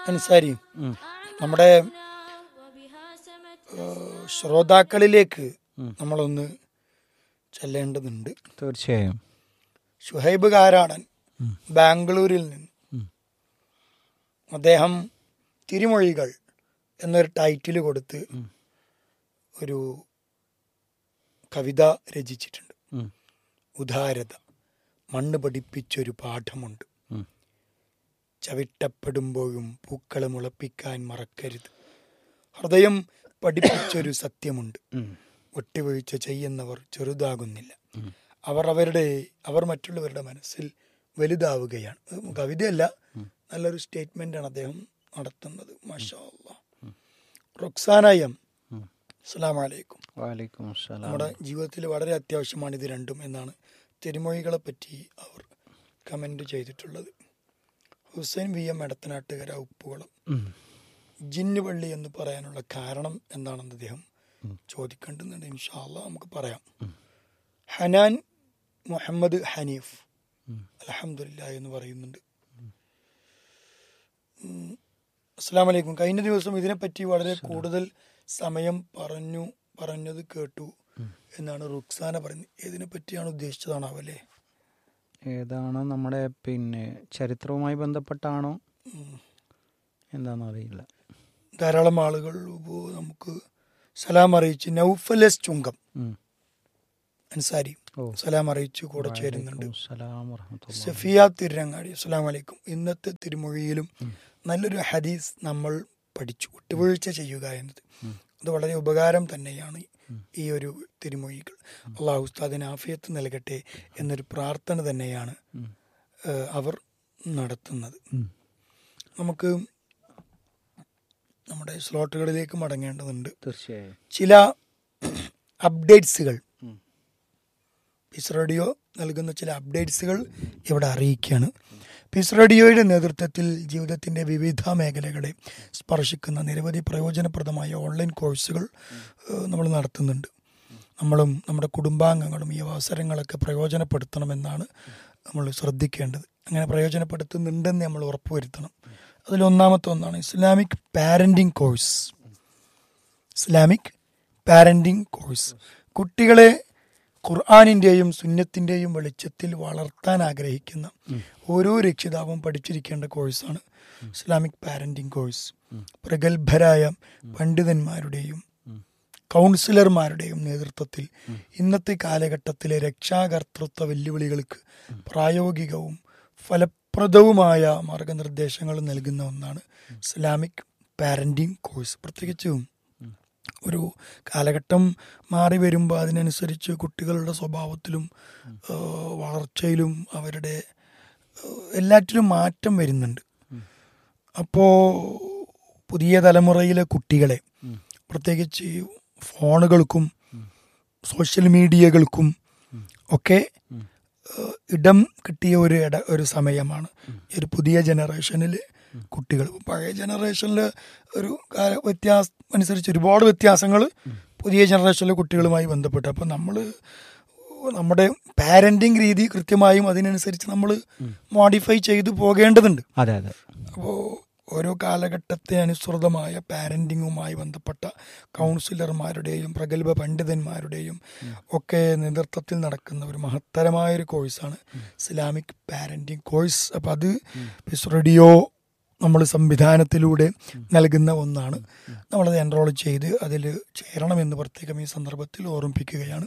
അൻസാരി ഉം. നമ്മുടെ ഏഹ്, ശ്രോതാക്കളിലേക്ക് നമ്മളൊന്ന് ചെല്ലേണ്ടതുണ്ട് തീർച്ചയായും ഷുഹൈബ് കാരാടൻ ഉം. ബാംഗ്ലൂരിൽ നിന്ന് ഉം. അദ്ദേഹം തിരുമൊഴികൾ എന്നൊരു ടൈറ്റിൽ കൊടുത്ത് ഉം. ഒരു കവിത രചിച്ചിട്ടുണ്ട് ഉം. ഉദാരത മണ്ണ് പഠിപ്പിച്ചൊരു പാഠമുണ്ട് ഉം. ചവിട്ടപ്പെടുമ്പോഴും പൂക്കൾ മുളപ്പിക്കാൻ മറക്കരുത് ഹൃദയം പഠിപ്പിച്ചൊരു സത്യമുണ്ട് ഉം. ഒട്ടിവീഴ്ച ചെയ്യുന്നവർ ചെറുതാകുന്നില്ല ഉം. അവർ അവരുടെ അവർ മറ്റുള്ളവരുടെ മനസ്സിൽ വലുതാവുകയാണ് ഇത് കവിതയല്ല നല്ലൊരു സ്റ്റേറ്റ്മെന്റ് ആണ് അദ്ദേഹം നടത്തുന്നത് മാഷാ അല്ലാ. റുക്സാന എം ഉം. അസ്സലാമു അലൈക്കും വാലൈക്കും അസ്സലാം നമ്മുടെ ജീവിതത്തിൽ വളരെ അത്യാവശ്യമാണ് ഇത് രണ്ടും എന്നാണ് തിരുമൊഴികളെ പറ്റി അവർ കമന്റ് ചെയ്തിട്ടുള്ളത് ഹുസൈൻ വി എം എടത്തനാട്ടുകര ഉപ്പുകുളം ഉം. ജിന്നുപള്ളി എന്ന് പറയാനുള്ള കാരണം എന്താണെന്ന് അദ്ദേഹം ചോദിക്കേണ്ടുന്നുണ്ട് ഇൻഷാല്ല നമുക്ക് പറയാം ഹനാൻ മുഹമ്മദ് ഹനീഫ് ഉം. അലഹമില്ല എന്ന് പറയുന്നുണ്ട് ഉം. അസ്സലാമു അലൈക്കും കഴിഞ്ഞ ദിവസം ഇതിനെപ്പറ്റി വളരെ കൂടുതൽ സമയം പറഞ്ഞു പറഞ്ഞത് കേട്ടു എന്നാണ് റുക്സാന പറയുന്നത് ഇതിനെ പറ്റിയാണ് ഉദ്ദേശിച്ചതാണാവല്ലേ ഏതാണ് നമ്മുടെ പിന്നെ ചരിത്രവുമായി ബന്ധപ്പെട്ടാണോ ഉം. എന്താണെന്ന് അറിയില്ല ധാരാളം ആളുകൾ ഇപ്പോ നമുക്ക് സലാം അറിയിച്ച് നൗഫൽ എസ് ചുങ്കം ഉം. അൻസാരി ഓ സലാം അറിയിച്ചു കൂടെ ചേരുന്നുണ്ട് വലൈക്കും സലാം വറഹ്മത്തുള്ളാഹി. സഫിയ തിരുരങ്ങാടി അസ്സലാമു അലൈക്കും ഇന്നത്തെ തിരുമൊഴിയിലും നല്ലൊരു ഹദീസ് നമ്മൾ പഠിച്ചു വിട്ടുവീഴ്ച ചെയ്യുക എന്നത് അത് വളരെ ഉപകാരം തന്നെയാണ് ഈ ഒരു തിരുമൊഴികൾ അള്ളാഹു ഉസ്താദിന് ആഫിയത്ത് നൽകട്ടെ എന്നൊരു പ്രാർത്ഥന തന്നെയാണ് ഉം. ഏഹ്, അവർ നടത്തുന്നത് ഉം. നമുക്ക് നമ്മുടെ സ്ലോട്ടുകളിലേക്ക് മടങ്ങേണ്ടതുണ്ട് തീർച്ചയായും ചില അപ്ഡേറ്റ്സുകൾ ഉം. പീസ് റേഡിയോ നൽകുന്ന ചില അപ്ഡേറ്റ്സുകൾ ഇവിടെ അറിയിക്കുകയാണ് പീസ് റേഡിയോയുടെ നേതൃത്വത്തിൽ ജീവിതത്തിൻ്റെ വിവിധ മേഖലകളെ സ്പർശിക്കുന്ന നിരവധി പ്രയോജനപ്രദമായ ഓൺലൈൻ കോഴ്സുകൾ ഏഹ്, നമ്മൾ നടത്തുന്നുണ്ട് നമ്മളും നമ്മുടെ കുടുംബാംഗങ്ങളും ഈ അവസരങ്ങളൊക്കെ പ്രയോജനപ്പെടുത്തണമെന്നാണ് നമ്മൾ ശ്രദ്ധിക്കേണ്ടത് അങ്ങനെ പ്രയോജനപ്പെടുത്തുന്നുണ്ടെന്ന് നമ്മൾ ഉറപ്പുവരുത്തണം അതിലൊന്നാമത്തെ ഒന്നാണ് Islamic parenting course Islamic parenting course കുട്ടികളെ ഖുർആാനിൻ്റെയും സുന്നത്തിൻ്റെയും വെളിച്ചത്തിൽ വളർത്താൻ ആഗ്രഹിക്കുന്ന ഓരോ രക്ഷിതാവും പഠിച്ചിരിക്കേണ്ട കോഴ്സാണ് ഇസ്ലാമിക് പാരൻറ്റിംഗ് കോഴ്സ് പ്രഗത്ഭരായ പണ്ഡിതന്മാരുടെയും കൗൺസിലർമാരുടെയും നേതൃത്വത്തിൽ ഇന്നത്തെ കാലഘട്ടത്തിലെ രക്ഷാകർത്തൃത്വ വെല്ലുവിളികൾക്ക് പ്രായോഗികവും ഫലപ്രദവുമായ മാർഗനിർദ്ദേശങ്ങൾ നൽകുന്ന ഒന്നാണ് ഇസ്ലാമിക് പാരൻറ്റിംഗ് കോഴ്സ് പ്രത്യേകിച്ചും ഒരു കാലഘട്ടം മാറി വരുമ്പോൾ അതിനനുസരിച്ച് കുട്ടികളുടെ സ്വഭാവത്തിലും ആ, വളർച്ചയിലും അവരുടെ ആ, എല്ലാറ്റിലും മാറ്റം വരുന്നുണ്ട് അപ്പോൾ പുതിയ തലമുറയിലെ കുട്ടികളെ പ്രത്യേകിച്ച് ഫോണുകൾക്കും സോഷ്യൽ മീഡിയകൾക്കും ഒക്കെ ഏഹ്, ഇടം കിട്ടിയ ഒരു ഇട ഒരു സമയമാണ് ഈ ഒരു പുതിയ ജനറേഷനിൽ കുട്ടികൾ പഴയ ജനറേഷനിൽ ഒരു കാല വ്യത്യാസം അനുസരിച്ച് ഒരുപാട് വ്യത്യാസങ്ങൾ പുതിയ ജനറേഷനിലെ കുട്ടികളുമായി ബന്ധപ്പെട്ട് അപ്പം നമ്മൾ നമ്മുടെ പാരൻറ്റിങ് രീതി കൃത്യമായും അതിനനുസരിച്ച് നമ്മൾ മോഡിഫൈ ചെയ്തു പോകേണ്ടതുണ്ട് അതെ അതെ അപ്പോൾ ഓരോ കാലഘട്ടത്തെ അനുസൃതമായ പാരൻറ്റിങ്ങുമായി ബന്ധപ്പെട്ട കൗൺസിലർമാരുടെയും പ്രഗത്ഭ പണ്ഡിതന്മാരുടെയും ഒക്കെ നേതൃത്വത്തിൽ നടക്കുന്ന ഒരു മഹത്തരമായ ഒരു കോഴ്സാണ് ഇസ്ലാമിക് പാരൻറ്റിങ് കോഴ്സ് അപ്പം അത് പിസ് റേഡിയോ നമ്മൾ സംവിധാനത്തിലൂടെ നൽകുന്ന ഒന്നാണ് നമ്മളത് എൻറോൾ ചെയ്ത് അതിൽ ചേരണമെന്ന് പ്രത്യേകം ഈ സന്ദർഭത്തിൽ ഓർമ്മിപ്പിക്കുകയാണ്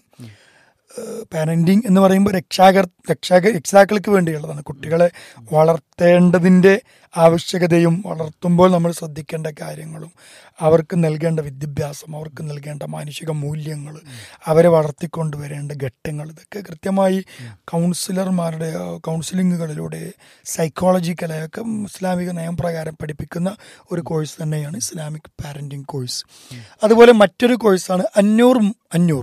പാരന്റിങ് എന്ന് പറയുമ്പോൾ രക്ഷാകർ രക്ഷാക രക്ഷിതാക്കൾക്ക് വേണ്ടിയുള്ളതാണ് കുട്ടികളെ വളർത്തേണ്ടതിൻ്റെ ആവശ്യകതയും വളർത്തുമ്പോൾ നമ്മൾ ശ്രദ്ധിക്കേണ്ട കാര്യങ്ങളും അവർക്ക് നൽകേണ്ട വിദ്യാഭ്യാസം അവർക്ക് നൽകേണ്ട മാനുഷിക മൂല്യങ്ങൾ അവരെ വളർത്തിക്കൊണ്ടുവരേണ്ട ഘട്ടങ്ങൾ ഇതൊക്കെ കൃത്യമായി കൗൺസിലർമാരുടെ ആ, കൗൺസിലിങ്ങുകളിലൂടെ സൈക്കോളജിക്കലായൊക്കെ ഇസ്ലാമിക നിയമപ്രകാരം പഠിപ്പിക്കുന്ന ഒരു കോഴ്സ് തന്നെയാണ് ഇസ്ലാമിക് പാരന്റിങ് കോഴ്സ് അതുപോലെ മറ്റൊരു കോഴ്സാണ് അഞ്ഞൂർ അഞ്ഞൂർ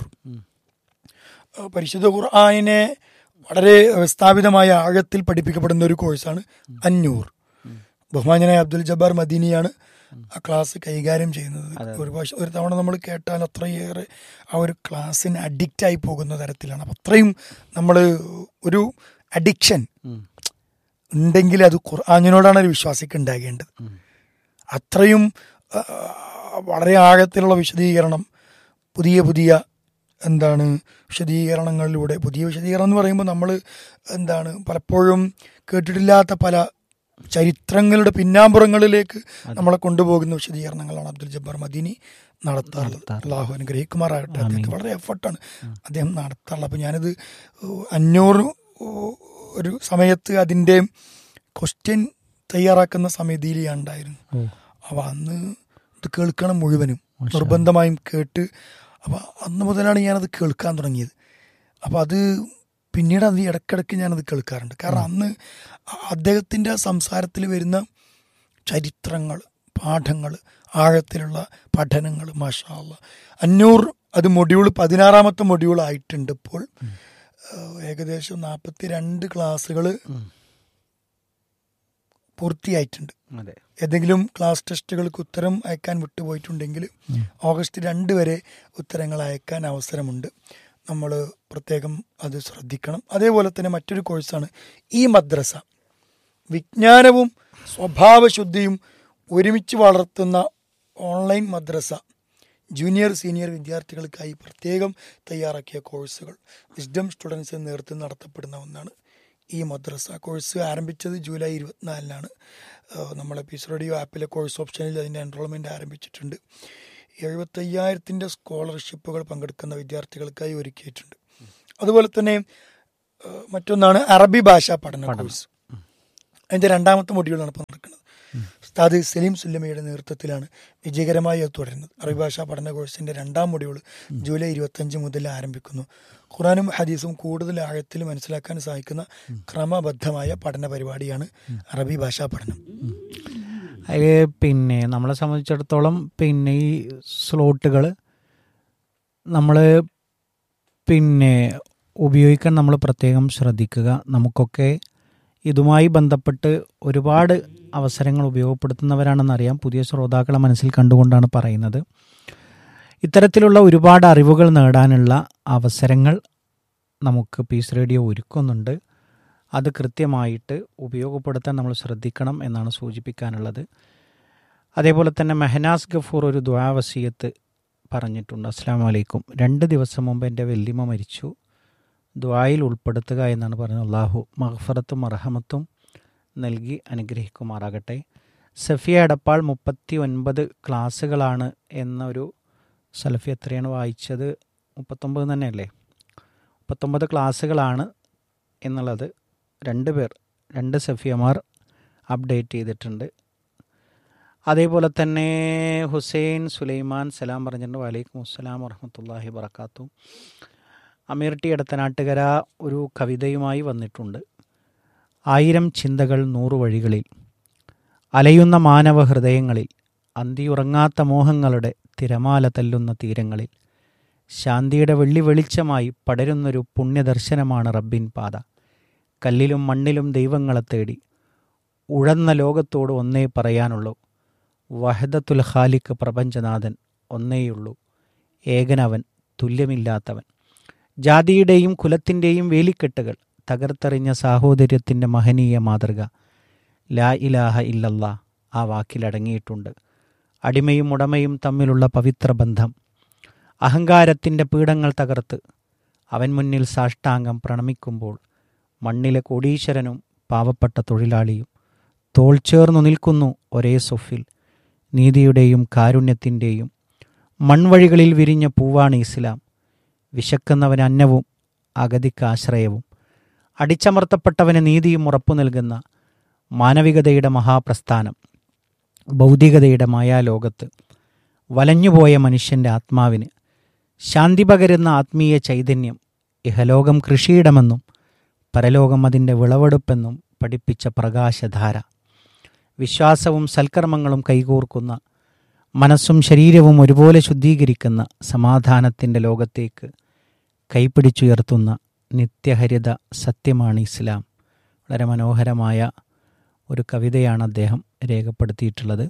ഏഹ് പരിശുദ്ധ ഖുർആാനിനെ വളരെ സ്ഥാപിതമായ ആഴത്തിൽ പഠിപ്പിക്കപ്പെടുന്ന ഒരു കോഴ്സാണ് അഞ്ഞൂർ ബഹുമാനായ അബ്ദുൽ ജബ്ബാർ മദീനിയാണ് ആ ക്ലാസ് കൈകാര്യം ചെയ്യുന്നത് ഒരു പ്രാവശ്യം ഒരു തവണ നമ്മൾ കേട്ടാൽ അത്രയേറെ ആ ഒരു ക്ലാസ്സിന് അഡിക്റ്റ് ആയി പോകുന്ന തരത്തിലാണ് അപ്പം അത്രയും നമ്മൾ ഒരു അഡിക്ഷൻ ഉണ്ടെങ്കിൽ അത് ഖുർആാനിനോടാണ് ഒരു വിശ്വാസിക്ക് ഉണ്ടാകേണ്ടത് അത്രയും ആ, വളരെ ആഴത്തിലുള്ള വിശദീകരണം പുതിയ പുതിയ എന്താണ് വിശദീകരണങ്ങളിലൂടെ പുതിയ വിശദീകരണം എന്ന് പറയുമ്പോൾ നമ്മൾ എന്താണ് പലപ്പോഴും കേട്ടിട്ടില്ലാത്ത പല ചരിത്രങ്ങളുടെ പിന്നാമ്പുറങ്ങളിലേക്ക് നമ്മളെ കൊണ്ടുപോകുന്ന വിശദീകരണങ്ങളാണ് അബ്ദുൽ ജബ്ബാർ മദീനി നടത്താറുള്ളത് നടത്താറുള്ളത്. അള്ളാഹു അനുഗ്രഹിക്കുമാറാകട്ടെ അദ്ദേഹത്തെ വളരെ എഫർട്ടാണ് അദ്ദേഹം നടത്താറുള്ളത് അപ്പം ഞാനത് അഞ്ഞൂറ് ഒരു സമയത്ത് അതിൻ്റെ ക്വസ്റ്റ്യൻ തയ്യാറാക്കുന്ന സമിതിയിൽ ഞാൻ ഉണ്ടായിരുന്നു ഓ അപ്പോൾ അന്ന് ഇത് കേൾക്കണം മുഴുവനും നിർബന്ധമായും കേട്ട് അപ്പോൾ അന്ന് മുതലാണ് ഞാനത് കേൾക്കാൻ തുടങ്ങിയത് അപ്പോൾ അത് പിന്നീട് അത് ഇടയ്ക്കിടയ്ക്ക് ഞാനത് കേൾക്കാറുണ്ട് കാരണം അന്ന് അദ്ദേഹത്തിൻ്റെ സംസാരത്തിൽ വരുന്ന ചരിത്രങ്ങൾ പാഠങ്ങൾ ആഴത്തിലുള്ള പഠനങ്ങൾ മാഷാല്ല അഞ്ഞൂറ് അത് മൊഡ്യൂൾ പതിനാറാമത്തെ മൊഡ്യൂൾ ആയിട്ടുണ്ട് ഇപ്പോൾ ഏഹ് ഏകദേശം നാൽപ്പത്തി രണ്ട് ക്ലാസ്സുകൾ പൂർത്തിയായിട്ടുണ്ട് അതെ ഏതെങ്കിലും ക്ലാസ് ടെസ്റ്റുകൾക്ക് ഉത്തരം അയക്കാൻ വിട്ടുപോയിട്ടുണ്ടെങ്കിൽ ഓഗസ്റ്റ് രണ്ട് വരെ ഉത്തരങ്ങൾ അയക്കാൻ അവസരമുണ്ട് നമ്മൾ പ്രത്യേകം അത് ശ്രദ്ധിക്കണം അതേപോലെ തന്നെ മറ്റൊരു കോഴ്സാണ് ഈ മദ്രസ വിജ്ഞാനവും സ്വഭാവശുദ്ധിയും ഒരുമിച്ച് വളർത്തുന്ന ഓൺലൈൻ മദ്രസ ജൂനിയർ സീനിയർ വിദ്യാർത്ഥികൾക്കായി പ്രത്യേകം തയ്യാറാക്കിയ കോഴ്സുകൾ വിസ്ഡം സ്റ്റുഡൻസിന് നേതൃത്വം നടത്തപ്പെടുന്ന ഒന്നാണ് ഈ മദ്രസ കോഴ്സ് ആരംഭിച്ചത് ജൂലൈ ഇരുപത്തിനാലിനാണ് ഏഹ് നമ്മളെ പീസ് റേഡിയോ ആപ്പിലെ കോഴ്സ് ഓപ്ഷനിൽ അതിൻ്റെ എൻറോൾമെൻറ്റ് ആരംഭിച്ചിട്ടുണ്ട് എഴുപത്തയ്യായിരത്തിൻ്റെ സ്കോളർഷിപ്പുകൾ പങ്കെടുക്കുന്ന വിദ്യാർത്ഥികൾക്കായി ഒരുക്കിയിട്ടുണ്ട് അതുപോലെ തന്നെ ഏഹ് മറ്റൊന്നാണ് അറബി ഭാഷാ പഠന കോഴ്സ് അതിൻ്റെ രണ്ടാമത്തെ മൊഡ്യൂളാണ് ഇപ്പോൾ നടക്കുന്നത് ഉസ്താദ് സലീം സുല്ലമയുടെ നേതൃത്വത്തിലാണ് വിജയകരമായി അത് തുടരുന്നത് അറബി ഭാഷാ പഠന കോഴ്സിൻ്റെ രണ്ടാം മൊഡ്യൂൾ ജൂലൈ ഇരുപത്തഞ്ച് മുതൽ ആരംഭിക്കുന്നു ഖുറാനും ഹദീസും കൂടുതൽ ആഴത്തിൽ മനസ്സിലാക്കാൻ സഹായിക്കുന്ന ക്രമബദ്ധമായ പഠന പരിപാടിയാണ് അറബി ഭാഷാ പഠനം അതിൽ പിന്നെ നമ്മളെ സംബന്ധിച്ചിടത്തോളം പിന്നെ ഈ സ്ലോട്ടുകൾ നമ്മൾ പിന്നെ ഉപയോഗിക്കാൻ നമ്മൾ പ്രത്യേകം ശ്രദ്ധിക്കുക നമുക്കൊക്കെ ഇതുമായി ബന്ധപ്പെട്ട് ഒരുപാട് അവസരങ്ങൾ ഉപയോഗപ്പെടുത്തുന്നവരാണെന്നറിയാം പുതിയ ശ്രോതാക്കളെ മനസ്സിൽ കണ്ടുകൊണ്ടാണ് പറയുന്നത് ഇത്തരത്തിലുള്ള ഒരുപാട് അറിവുകൾ നേടാനുള്ള അവസരങ്ങൾ നമുക്ക് പീസ് റേഡിയോ ഒരുക്കുന്നുണ്ട് അത് കൃത്യമായിട്ട് ഉപയോഗപ്പെടുത്താൻ നമ്മൾ ശ്രദ്ധിക്കണം എന്നാണ് സൂചിപ്പിക്കാനുള്ളത് അതേപോലെ തന്നെ മെഹനാസ് ഗഫൂർ ഒരു ദ്വാവസീയത്ത് പറഞ്ഞിട്ടുണ്ട് അസ്സാം വലൈക്കും രണ്ട് ദിവസം മുമ്പ് എൻ്റെ വെല്ലിമ മരിച്ചു ദ്വായിൽ ഉൾപ്പെടുത്തുക എന്നാണ് പറഞ്ഞത് അള്ളാഹു മഹഫറത്തും അർഹമത്തും നൽകി അനുഗ്രഹിക്കുമാറാകട്ടെ സഫിയ എടപ്പാൾ മുപ്പത്തി ഒൻപത് ക്ലാസ്സുകളാണ് എന്നൊരു സലഫി എത്രയാണ് വായിച്ചത് മുപ്പത്തൊമ്പത് തന്നെയല്ലേ മുപ്പത്തൊമ്പത് ക്ലാസ്സുകളാണ് എന്നുള്ളത് രണ്ട് പേർ രണ്ട് സഫിയമാർ അപ്ഡേറ്റ് ചെയ്തിട്ടുണ്ട് അതേപോലെ തന്നെ ഹുസൈൻ സുലൈമാൻ സലാം പറഞ്ഞിട്ടുണ്ട് വലൈക്കും അസ്സലാം വറഹമത്തല്ലാഹി വർക്കാത്തു അമീർ ടി എടത്തനാട്ടുകര ഒരു കവിതയുമായി വന്നിട്ടുണ്ട് ആയിരം ചിന്തകൾ നൂറു വഴികളിൽ അലയുന്ന മാനവ ഹൃദയങ്ങളിൽ അന്തിയുറങ്ങാത്ത മോഹങ്ങളുടെ തിരമാല തല്ലുന്ന തീരങ്ങളിൽ ശാന്തിയുടെ വെള്ളി വെളിച്ചമായി പടരുന്നൊരു പുണ്യദർശനമാണ് റബ്ബിൻ പാത കല്ലിലും മണ്ണിലും ദൈവങ്ങളെ തേടി ഉഴന്ന ലോകത്തോട് ഒന്നേ പറയാനുള്ളൂ വഹദത്തുൽ ഖാലിക്ക് പ്രപഞ്ചനാഥൻ ഒന്നേയുള്ളൂ ഏകനവൻ തുല്യമില്ലാത്തവൻ ജാതിയുടെയും കുലത്തിൻ്റെയും വേലിക്കെട്ടുകൾ തകർത്തെറിഞ്ഞ സാഹോദര്യത്തിൻ്റെ മഹനീയ മാതൃക ലാ ഇലാഹ ഇല്ലല്ലാ ആ വാക്കിലടങ്ങിയിട്ടുണ്ട് അടിമയും ഉടമയും തമ്മിലുള്ള പവിത്ര ബന്ധം അഹങ്കാരത്തിൻ്റെ പീഠങ്ങൾ തകർത്ത് അവൻ മുന്നിൽ സാഷ്ടാംഗം പ്രണമിക്കുമ്പോൾ മണ്ണിലെ കോടീശ്വരനും പാവപ്പെട്ട തൊഴിലാളിയും തോൾ ചേർന്നു നിൽക്കുന്നു ഒരേ സൊഫിൽ നീതിയുടെയും കാരുണ്യത്തിൻ്റെയും മൺവഴികളിൽ വിരിഞ്ഞ പൂവാണ് ഇസ്ലാം വിശക്കുന്നവന് അന്നവും അഗതിക്ക് ആശ്രയവും അടിച്ചമർത്തപ്പെട്ടവന് നീതിയും ഉറപ്പു നൽകുന്ന മാനവികതയുടെ മഹാപ്രസ്ഥാനം ഭൗതികതയുടെ മായാലോകത്ത് വലഞ്ഞുപോയ മനുഷ്യൻ്റെ ആത്മാവിന് ശാന്തി പകരുന്ന ആത്മീയ ചൈതന്യം ഇഹലോകം കൃഷിയിടമെന്നും പരലോകം അതിൻ്റെ വിളവെടുപ്പെന്നും പഠിപ്പിച്ച പ്രകാശധാര വിശ്വാസവും സൽക്കർമ്മങ്ങളും കൈകോർക്കുന്ന മനസ്സും ശരീരവും ഒരുപോലെ ശുദ്ധീകരിക്കുന്ന സമാധാനത്തിൻ്റെ ലോകത്തേക്ക് കൈപ്പിടിച്ചുയർത്തുന്ന നിത്യഹരിത സത്യമാണ് ഇസ്ലാം വളരെ മനോഹരമായ ഒരു കവിതയാണ് അദ്ദേഹം രേഖപ്പെടുത്തിയിട്ടുള്ളത്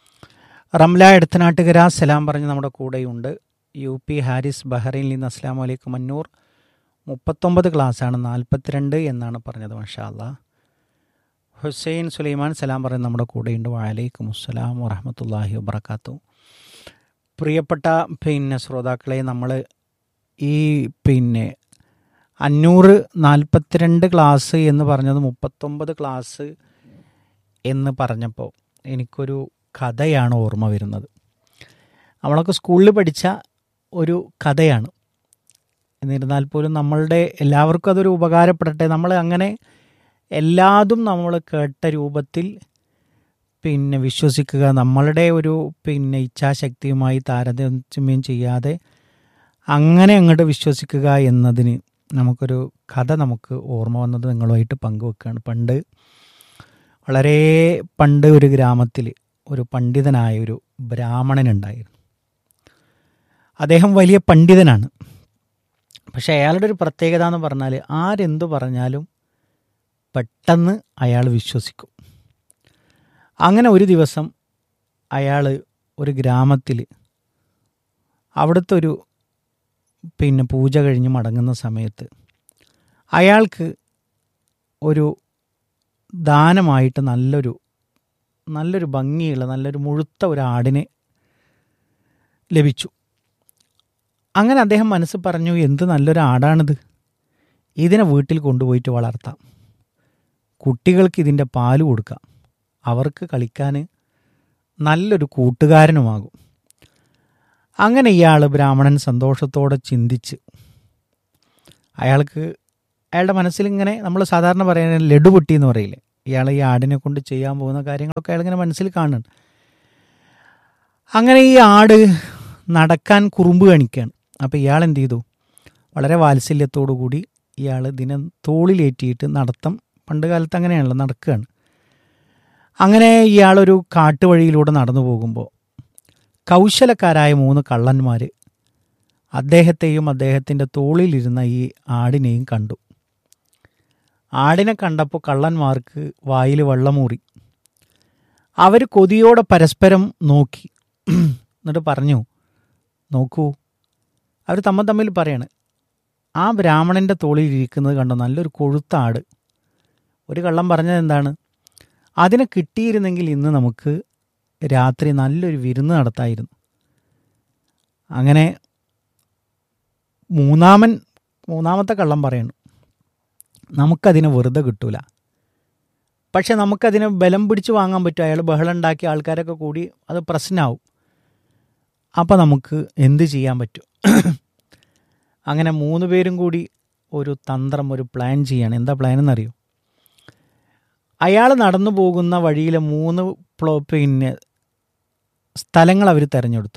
റംല എടത്തനാട്ടുകര സലാം പറഞ്ഞ് നമ്മുടെ കൂടെയുണ്ട് യു പി ഹാരിസ് ബഹ്റൈനിൽ നിന്ന് അസ്ലാം വലൈക്കും അന്നൂർ മുപ്പത്തൊമ്പത് ക്ലാസ്സാണ് നാൽപ്പത്തിരണ്ട് എന്നാണ് പറഞ്ഞത് മഷാ അല്ലാ ഹുസൈൻ സുലൈമാൻ സലാം പറയുന്ന നമ്മുടെ കൂടെയുണ്ട് വലൈക്കും അസ്സലാം വറഹമത്തല്ലാഹി വബർക്കാത്തു പ്രിയപ്പെട്ട പിന്നെ ശ്രോതാക്കളെ നമ്മൾ ഈ പിന്നെ അഞ്ഞൂറ് നാൽപ്പത്തിരണ്ട് ക്ലാസ് എന്ന് പറഞ്ഞത് മുപ്പത്തൊമ്പത് ക്ലാസ് എന്ന് പറഞ്ഞപ്പോൾ എനിക്കൊരു കഥയാണ് ഓർമ്മ വരുന്നത് നമ്മളൊക്കെ സ്കൂളിൽ പഠിച്ച ഒരു കഥയാണ് എന്നിരുന്നാൽ പോലും നമ്മളുടെ എല്ലാവർക്കും അതൊരു ഉപകാരപ്പെടട്ടെ നമ്മൾ അങ്ങനെ എല്ലാതും നമ്മൾ കേട്ട രൂപത്തിൽ പിന്നെ വിശ്വസിക്കുക നമ്മളുടെ ഒരു പിന്നെ ഇച്ഛാശക്തിയുമായി താരതമ്യം ചെയ്യാതെ അങ്ങനെ അങ്ങോട്ട് വിശ്വസിക്കുക എന്നതിന് നമുക്കൊരു കഥ നമുക്ക് ഓർമ്മ വന്നത് നിങ്ങളുമായിട്ട് പങ്കുവെക്കുകയാണ് പണ്ട് വളരെ പണ്ട് ഒരു ഗ്രാമത്തിൽ ഒരു പണ്ഡിതനായ ഒരു ബ്രാഹ്മണനുണ്ടായിരുന്നു അദ്ദേഹം വലിയ പണ്ഡിതനാണ് പക്ഷേ അയാളുടെ ഒരു പ്രത്യേകത എന്ന് പറഞ്ഞാൽ ആരെന്തു പറഞ്ഞാലും പെട്ടെന്ന് അയാൾ വിശ്വസിക്കും അങ്ങനെ ഒരു ദിവസം അയാൾ ഒരു ഗ്രാമത്തിൽ അവിടുത്തെ ഒരു പിന്നെ പൂജ കഴിഞ്ഞ് മടങ്ങുന്ന സമയത്ത് അയാൾക്ക് ഒരു ദാനമായിട്ട് നല്ലൊരു നല്ലൊരു ഭംഗിയുള്ള നല്ലൊരു മുഴുത്ത ഒരു ആടിനെ ലഭിച്ചു അങ്ങനെ അദ്ദേഹം മനസ്സ് പറഞ്ഞു എന്ത് നല്ലൊരു ആടാണിത് ഇതിനെ വീട്ടിൽ കൊണ്ടുപോയിട്ട് വളർത്താം കുട്ടികൾക്ക് ഇതിൻ്റെ പാല് കൊടുക്കാം അവർക്ക് കളിക്കാൻ നല്ലൊരു കൂട്ടുകാരനുമാകും അങ്ങനെ ഇയാൾ ബ്രാഹ്മണൻ സന്തോഷത്തോടെ ചിന്തിച്ച് അയാൾക്ക് അയാളുടെ മനസ്സിലിങ്ങനെ നമ്മൾ സാധാരണ പറയുന്നത് ലഡു പൊട്ടി എന്ന് പറയില്ലേ ഇയാൾ ഈ ആടിനെ കൊണ്ട് ചെയ്യാൻ പോകുന്ന കാര്യങ്ങളൊക്കെ അയാളിങ്ങനെ മനസ്സിൽ കാണുന്നുണ്ട് അങ്ങനെ ഈ ആട് നടക്കാൻ കുറുമ്പ് കാണിക്കുകയാണ് അപ്പോൾ ഇയാൾ എന്ത് ചെയ്തു വളരെ വാത്സല്യത്തോടു കൂടി ഇയാൾ ദിനം തോളിലേറ്റിയിട്ട് നടത്തം പണ്ട് കാലത്ത് അങ്ങനെയാണല്ലോ നടക്കുകയാണ് അങ്ങനെ ഇയാളൊരു കാട്ടുവഴിയിലൂടെ നടന്നു പോകുമ്പോൾ കൗശലക്കാരായ മൂന്ന് കള്ളന്മാർ അദ്ദേഹത്തെയും അദ്ദേഹത്തിൻ്റെ തോളിലിരുന്ന ഈ ആടിനെയും കണ്ടു ആടിനെ കണ്ടപ്പോൾ കള്ളന്മാർക്ക് വായിൽ വെള്ളമൂറി അവർ കൊതിയോടെ പരസ്പരം നോക്കി എന്നിട്ട് പറഞ്ഞു നോക്കൂ അവർ തമ്മിൽ തമ്മിൽ പറയാണ് ആ ബ്രാഹ്മണൻ്റെ തോളിൽ ഇരിക്കുന്നത് കണ്ടോ നല്ലൊരു കൊഴുത്ത ആട് ഒരു കള്ളം പറഞ്ഞത് എന്താണ് അതിനെ കിട്ടിയിരുന്നെങ്കിൽ ഇന്ന് നമുക്ക് രാത്രി നല്ലൊരു വിരുന്ന് നടത്തായിരുന്നു അങ്ങനെ മൂന്നാമൻ മൂന്നാമത്തെ കള്ളം പറയുന്നു നമുക്കതിനെ വെറുതെ കിട്ടൂല പക്ഷെ നമുക്കതിനെ ബലം പിടിച്ച് വാങ്ങാൻ പറ്റും അയാൾ ബഹളം ഉണ്ടാക്കിയ ആൾക്കാരൊക്കെ കൂടി അത് പ്രശ്നമാവും അപ്പോൾ നമുക്ക് എന്ത് ചെയ്യാൻ പറ്റും അങ്ങനെ മൂന്ന് പേരും കൂടി ഒരു തന്ത്രം ഒരു പ്ലാൻ ചെയ്യാണ് എന്താ പ്ലാൻ എന്നറിയോ അയാൾ നടന്നു പോകുന്ന വഴിയിലെ മൂന്ന് പ്ലോ പിന്നെ സ്ഥലങ്ങൾ അവർ തിരഞ്ഞെടുത്തു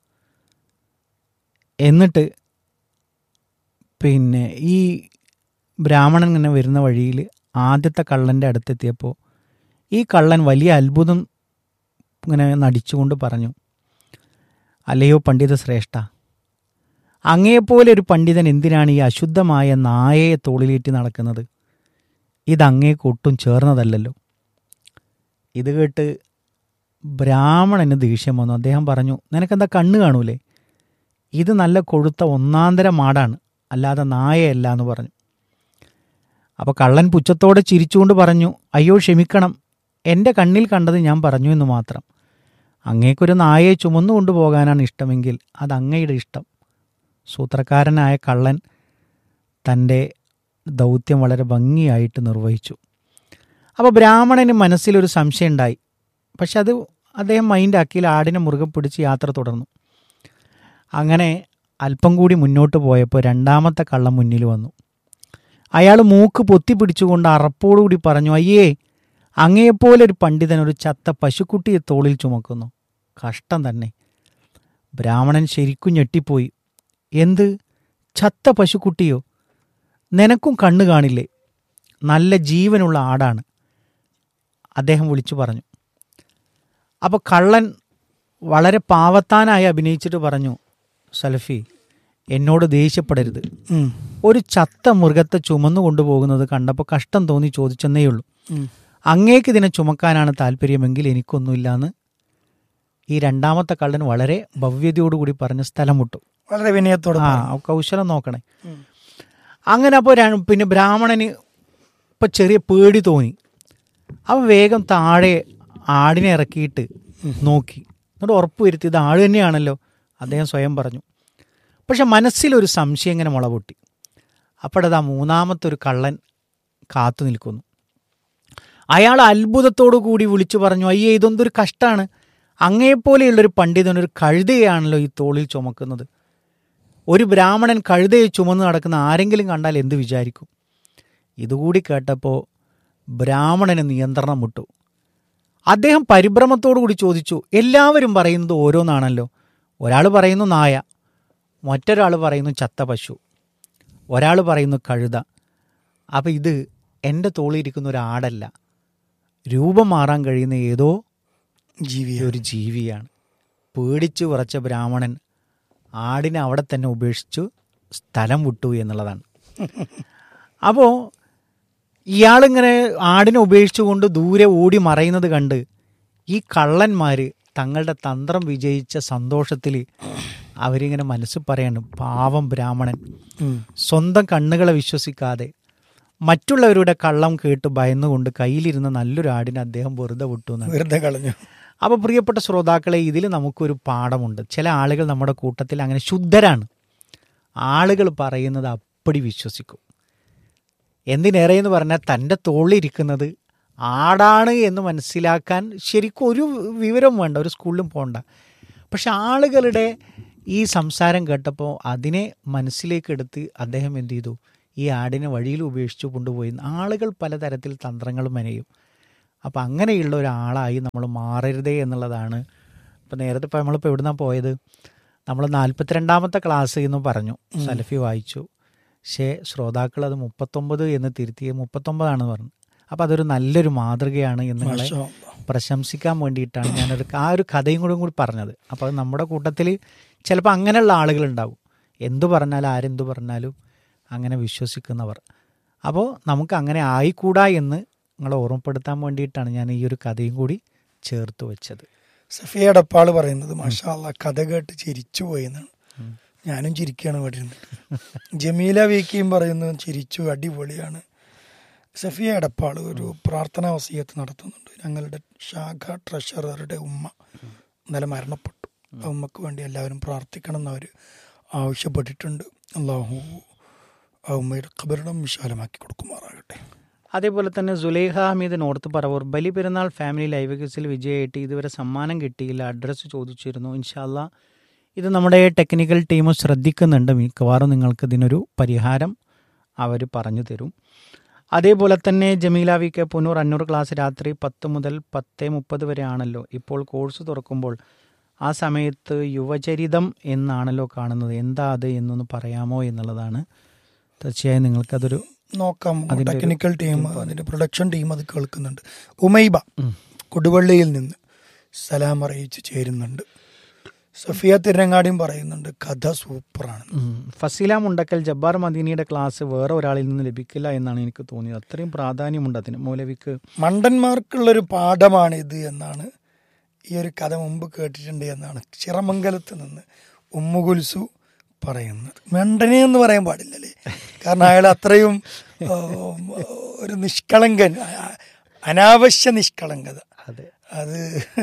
എന്നിട്ട് പിന്നെ ഈ ബ്രാഹ്മണൻ ഇങ്ങനെ വരുന്ന വഴിയിൽ ആദ്യത്തെ കള്ളൻ്റെ അടുത്തെത്തിയപ്പോൾ ഈ കള്ളൻ വലിയ അത്ഭുതം ഇങ്ങനെ നടിച്ചുകൊണ്ട് പറഞ്ഞു അല്ലയോ പണ്ഡിത ശ്രേഷ്ഠ അങ്ങയെപ്പോലെ ഒരു പണ്ഡിതൻ എന്തിനാണ് ഈ അശുദ്ധമായ നായയെ തോളിലേറ്റി നടക്കുന്നത് ഇതങ്ങേക്ക് ഒട്ടും ചേർന്നതല്ലല്ലോ ഇത് കേട്ട് ബ്രാഹ്മണന് ദേഷ്യം വന്നു അദ്ദേഹം പറഞ്ഞു നിനക്കെന്താ കണ്ണ് കാണൂലേ ഇത് നല്ല കൊഴുത്ത ഒന്നാന്തര മാടാണ് അല്ലാതെ നായയല്ല എന്ന് പറഞ്ഞു അപ്പോൾ കള്ളൻ പുച്ഛത്തോടെ ചിരിച്ചുകൊണ്ട് പറഞ്ഞു അയ്യോ ക്ഷമിക്കണം എൻ്റെ കണ്ണിൽ കണ്ടത് ഞാൻ പറഞ്ഞു എന്ന് മാത്രം അങ്ങേക്കൊരു നായയെ ചുമന്നു കൊണ്ടുപോകാനാണ് ഇഷ്ടമെങ്കിൽ അത് അങ്ങയുടെ ഇഷ്ടം സൂത്രക്കാരനായ കള്ളൻ തൻ്റെ ദൗത്യം വളരെ ഭംഗിയായിട്ട് നിർവഹിച്ചു അപ്പോൾ ബ്രാഹ്മണന് മനസ്സിലൊരു സംശയം ഉണ്ടായി പക്ഷെ അത് അദ്ദേഹം മൈൻഡാക്കിയിൽ ആടിനെ മുറുകെ പിടിച്ച് യാത്ര തുടർന്നു അങ്ങനെ അല്പം കൂടി മുന്നോട്ട് പോയപ്പോൾ രണ്ടാമത്തെ കള്ളം മുന്നിൽ വന്നു അയാൾ മൂക്ക് പൊത്തി പിടിച്ചുകൊണ്ട് അറപ്പോടുകൂടി പറഞ്ഞു അയ്യേ അങ്ങയെപ്പോലെ ഒരു പണ്ഡിതൻ ഒരു ചത്ത പശുക്കുട്ടിയെ തോളിൽ ചുമക്കുന്നു കഷ്ടം തന്നെ ബ്രാഹ്മണൻ ശരിക്കും ഞെട്ടിപ്പോയി എന്ത് ചത്ത പശുക്കുട്ടിയോ നിനക്കും കണ്ണു കാണില്ലേ നല്ല ജീവനുള്ള ആടാണ് അദ്ദേഹം വിളിച്ചു പറഞ്ഞു അപ്പോൾ കള്ളൻ വളരെ പാവത്താനായി അഭിനയിച്ചിട്ട് പറഞ്ഞു സലഫി എന്നോട് ദേഷ്യപ്പെടരുത് ഉം, ഒരു ചത്ത മൃഗത്തെ ചുമന്നു കൊണ്ടുപോകുന്നത് കണ്ടപ്പോൾ കഷ്ടം തോന്നി ചോദിച്ചെന്നേയുള്ളൂ ഉം. അങ്ങേക്ക് ഇതിനെ ചുമക്കാനാണ് താല്പര്യമെങ്കിൽ എനിക്കൊന്നുമില്ലാന്ന് ഈ രണ്ടാമത്തെ കള്ളൻ വളരെ ഭവ്യതയോടുകൂടി പറഞ്ഞ് സ്ഥലം വിട്ടു വളരെ വിനയത്തോടെ ആ പറഞ്ഞു. കൗശലം നോക്കണേ ഉം. അങ്ങനെ അപ്പോൾ പിന്നെ ബ്രാഹ്മണന് ഇപ്പം ചെറിയ പേടി തോന്നി അവൻ വേഗം താഴെ ആടിനെ ഇറക്കിയിട്ട് നോക്കി എന്നിട്ട് ഉറപ്പ് വരുത്തി ഇത് ആട് തന്നെയാണല്ലോ അദ്ദേഹം സ്വയം പറഞ്ഞു പക്ഷെ മനസ്സിലൊരു സംശയം ഇങ്ങനെ മുള പൊട്ടി അപ്പോഴതാ മൂന്നാമത്തെ ഒരു കള്ളൻ കാത്തു നിൽക്കുന്നു അയാൾ അത്ഭുതത്തോടു കൂടി വിളിച്ചു പറഞ്ഞു അയ്യേ ഇതൊന്തൊരു കഷ്ടാണ് അങ്ങയെപ്പോലെയുള്ളൊരു പണ്ഡിതൻ ഒരു കഴുതയാണല്ലോ ഈ തോളിൽ ചുമക്കുന്നത് ഒരു ബ്രാഹ്മണൻ കഴുതയെ ചുമന്ന് നടക്കുന്ന ആരെങ്കിലും കണ്ടാൽ എന്ത് വിചാരിക്കും ഇതുകൂടി കേട്ടപ്പോൾ ബ്രാഹ്മണന് നിയന്ത്രണം വിട്ടു അദ്ദേഹം പരിഭ്രമത്തോടു കൂടി ചോദിച്ചു എല്ലാവരും പറയുന്നത് ഓരോന്നാണല്ലോ ഒരാൾ പറയുന്നു നായ മറ്റൊരാൾ പറയുന്നു ചത്ത പശു ഒരാൾ പറയുന്നു കഴുത അപ്പം ഇത് എൻ്റെ തോളിലിരിക്കുന്ന ഒരു ആടല്ല രൂപം മാറാൻ കഴിയുന്ന ഏതോ ജീവിയാണ് ഒരു ജീവിയാണ് പേടിച്ചു ഉറച്ച ബ്രാഹ്മണൻ ആടിനെ അവിടെ തന്നെ ഉപേക്ഷിച്ചു സ്ഥലം വിട്ടു എന്നുള്ളതാണ് അപ്പോൾ ഇയാളിങ്ങനെ ആടിനെ ഉപേക്ഷിച്ചുകൊണ്ട് ദൂരെ ഓടി മറയുന്നത് കണ്ട് ഈ കള്ളന്മാർ തങ്ങളുടെ തന്ത്രം വിജയിച്ച സന്തോഷത്തിൽ അവരിങ്ങനെ മനസ്സ് പറയാണ് പാവം ബ്രാഹ്മണൻ ഉം. സ്വന്തം കണ്ണുകളെ വിശ്വസിക്കാതെ മറ്റുള്ളവരുടെ കള്ളം കേട്ട് ഭയന്നുകൊണ്ട് കയ്യിലിരുന്ന നല്ലൊരു ആടിനെ അദ്ദേഹം വെറുതെ വിട്ടു എന്നാണ് വെറുതെ കളഞ്ഞു അപ്പോൾ പ്രിയപ്പെട്ട ശ്രോതാക്കളെ ഇതിൽ നമുക്കൊരു പാഠമുണ്ട് ചില ആളുകൾ നമ്മുടെ കൂട്ടത്തിൽ അങ്ങനെ ശുദ്ധരാണ് ആളുകൾ പറയുന്നത് അപ്പടി വിശ്വസിക്കും എന്തിനേറെ എന്ന് പറഞ്ഞാൽ തൻ്റെ തോളിലിരിക്കുന്നത് ആടാണ് എന്ന് മനസ്സിലാക്കാൻ ശരിക്കും ഒരു വിവരം വേണ്ട ഒരു സ്കൂളിലും പോകണ്ട പക്ഷെ ആളുകളുടെ ഈ സംസാരം കേട്ടപ്പോൾ അതിനെ മനസ്സിലേക്ക് എടുത്ത് അദ്ദേഹം എന്ത് ചെയ്തു ഈ ആടിനെ വഴിയിൽ ഉപേക്ഷിച്ചു കൊണ്ടുപോയി ആളുകൾ പലതരത്തിൽ തന്ത്രങ്ങൾ മെനയും അപ്പം അങ്ങനെയുള്ള ഒരാളായി നമ്മൾ മാറരുതേ എന്നുള്ളതാണ് ഇപ്പം നേരത്തെ ഇപ്പം നമ്മളിപ്പോൾ എവിടുന്നാണ് പോയത് നമ്മൾ നാൽപ്പത്തിരണ്ടാമത്തെ ക്ലാസ് എന്ന് പറഞ്ഞു സലഫി വായിച്ചു പക്ഷേ ശ്രോതാക്കൾ അത് മുപ്പത്തൊമ്പത് എന്ന് തിരുത്തി മുപ്പത്തൊമ്പതാണെന്ന് പറഞ്ഞു അപ്പോൾ അതൊരു നല്ലൊരു മാതൃകയാണ് എന്ന് നിങ്ങളെ മാഷാ അല്ലാ. പ്രശംസിക്കാൻ വേണ്ടിയിട്ടാണ് ഞാനൊരു ആ ഒരു കഥയും കൂടെ കൂടി പറഞ്ഞത് അപ്പോൾ അത് നമ്മുടെ കൂട്ടത്തിൽ ചിലപ്പോൾ അങ്ങനെയുള്ള ആളുകളുണ്ടാവും എന്തു പറഞ്ഞാലും ആരെന്തു പറഞ്ഞാലും അങ്ങനെ വിശ്വസിക്കുന്നവർ അപ്പോൾ നമുക്ക് അങ്ങനെ ആയിക്കൂടാ എന്ന് നിങ്ങളെ ഓർമ്മപ്പെടുത്താൻ വേണ്ടിയിട്ടാണ് ഞാൻ ഈ ഒരു കഥയും കൂടി ചേർത്ത് വെച്ചത് സഫിയ എടപ്പാള് പറയുന്നത് മാഷാ അല്ലാ കഥ കേട്ട് ചിരിച്ചു പോയി എന്നാണ് ഞാനും ചിരിക്കുകയാണ് ഇവിടെ ഇരുന്നിട്ട് ജമീല വീക്കിയും പറയുന്നത് ചിരിച്ചു അടിപൊളിയാണ് സഫിയ എടപ്പാള് ഒരു പ്രാർത്ഥനാ വസീയത്ത് നടത്തുന്നുണ്ട് ഞങ്ങളുടെ ശാഖ ട്രഷററുടെ ഉമ്മ ഇന്നലെ മരണപ്പെട്ടു ആ ഉമ്മക്ക് വേണ്ടി എല്ലാവരും പ്രാർത്ഥിക്കണം എന്നവർ ആവശ്യപ്പെട്ടിട്ടുണ്ട് അള്ളാഹു ആ ഉമ്മയുടെ ഖബറിടം വിശാലമാക്കി കൊടുക്കുമാറാകട്ടെ അതേപോലെ തന്നെ സുലേഖ ഹമീദ് നോർത്ത് പറവൂർ ബലി പെരുന്നാൾ ഫാമിലി ലൈവ് ക്വിസിൽ വിജയമായിട്ട് ഇതുവരെ സമ്മാനം കിട്ടിയില്ല അഡ്രസ്സ് ചോദിച്ചിരുന്നു ഇൻഷാല്ല ഇത് നമ്മുടെ ടെക്നിക്കൽ ടീം ശ്രദ്ധിക്കുന്നുണ്ട് മിക്കവാറും നിങ്ങൾക്ക് ഇതിനൊരു പരിഹാരം അവർ പറഞ്ഞു തരും അതേപോലെ തന്നെ ജമീല വി കെ പുനൂർ അഞ്ഞൂറ് ക്ലാസ് രാത്രി പത്ത് മുതൽ പത്ത് മുപ്പത് വരെ ആണല്ലോ ഇപ്പോൾ കോഴ്സ് തുറക്കുമ്പോൾ ആ സമയത്ത് യുവചരിതം എന്നാണല്ലോ കാണുന്നത് എന്താ അത് എന്നൊന്ന് പറയാമോ എന്നുള്ളതാണ് തീർച്ചയായും നിങ്ങൾക്കതൊരു നോക്കാം അതിന്റെ ഒരു ടെക്നിക്കൽ ടീം അതിന്റെ പ്രൊഡക്ഷൻ ടീം അത് കേൾക്കുന്നുണ്ട് ഉമൈബ കൊടുവള്ളിയിൽ നിന്ന് സലാം അറിയിച്ച് ചേരുന്നുണ്ട് സഫിയ തിരങ്ങാടിയും പറയുന്നുണ്ട് കഥ സൂപ്പറാണ് ഉം. ഫസീല മുണ്ടക്കൽ ജബ്ബാർ മദീനിയുടെ ക്ലാസ് വേറെ ഒരാളിൽ നിന്ന് ലഭിക്കില്ല എന്നാണ് എനിക്ക് തോന്നിയത് അത്രയും പ്രാധാന്യമുണ്ട് അതിന് മൗലവിക്ക് മണ്ടന്മാർക്കുള്ളൊരു പാഠമാണിത് എന്നാണ് ഈ ഒരു കഥ മുമ്പ് കേട്ടിട്ടുണ്ട് എന്നാണ് ചിറമംഗലത്ത് നിന്ന് ഉമ്മുകുൽസു പറയുന്നത് മണ്ടനെ എന്ന് പറയാൻ പാടില്ലല്ലേ കാരണം അയാൾ അത്രയും ആ, ഒരു നിഷ്കളങ്കൻ ആ, അനാവശ്യ നിഷ്കളങ്കത അതെ അത്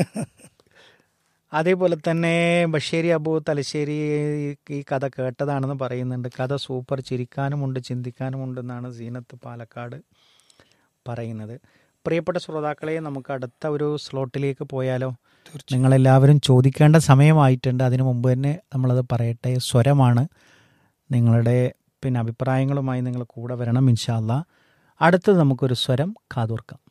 അതേപോലെ തന്നെ ബഷേരി അബു തലശ്ശേരി ഈ കഥ കേട്ടതാണെന്ന് പറയുന്നുണ്ട് കഥ സൂപ്പർ ചിരിക്കാനുമുണ്ട് ചിന്തിക്കാനുമുണ്ടെന്നാണ് സീനത്ത് പാലക്കാട് പറയുന്നത് പ്രിയപ്പെട്ട ശ്രോതാക്കളെ നമുക്ക് അടുത്ത ഒരു സ്ലോട്ടിലേക്ക് പോയാലോ നിങ്ങളെല്ലാവരും ചോദിക്കേണ്ട സമയമായിട്ടുണ്ട് അതിനു മുമ്പ് തന്നെ നമ്മളത് പറയട്ടെ സ്വരമാണ് നിങ്ങളുടെ പിന്നെ അഭിപ്രായങ്ങളുമായി നിങ്ങൾ കൂടെ വരണം ഇൻഷാല്ല അടുത്തത് നമുക്കൊരു സ്വരം കാതോർക്കാം